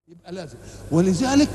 يبقى لازم ولذلك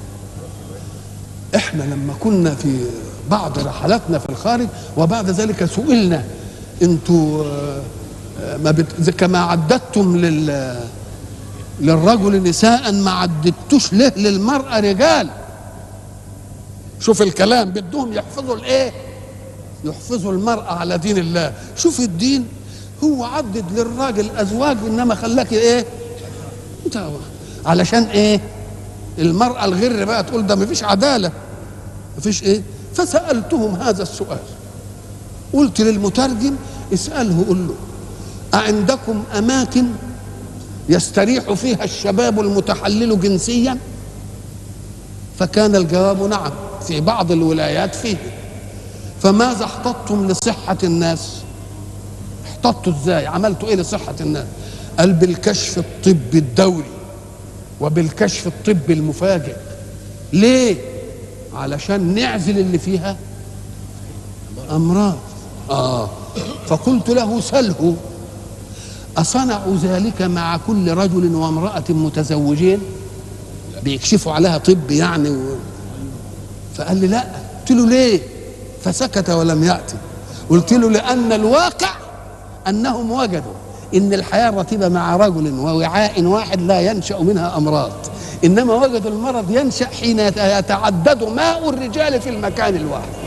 احنا لما كنا في بعض رحلاتنا في الخارج وبعد ذلك سئلنا انتوا آه، آه، ما بت... كما عددتم لل للرجل نساء ما عددتوش ليه للمرأة رجال شوف الكلام بدهم يحفظوا الايه يحفظوا المرأة على دين الله شوف الدين هو عدد للراجل أزواج إنما خلاك ايه انت علشان ايه المرأة الغر بقى تقول ده مفيش عدالة مفيش ايه فسألتهم هذا السؤال قلت للمترجم اسأله قل له أعندكم أماكن يستريح فيها الشباب المتحلل جنسيا فكان الجواب نعم في بعض الولايات فيه فماذا احتطتم لصحة الناس احتطتوا ازاي عملتوا ايه لصحة الناس قال بالكشف الطبي الدوري وبالكشف الطبي المفاجئ ليه علشان نعزل اللي فيها امراض اه فقلت له سله اصنعوا ذلك مع كل رجل وامراه متزوجين بيكشفوا عليها طب يعني و... فقال لي لا قلت له ليه فسكت ولم ياتي قلت له لان الواقع انهم وجدوا ان الحياه الرتيبه مع رجل ووعاء واحد لا ينشا منها امراض انما وجدوا المرض ينشا حين يتعدد ماء الرجال في المكان الواحد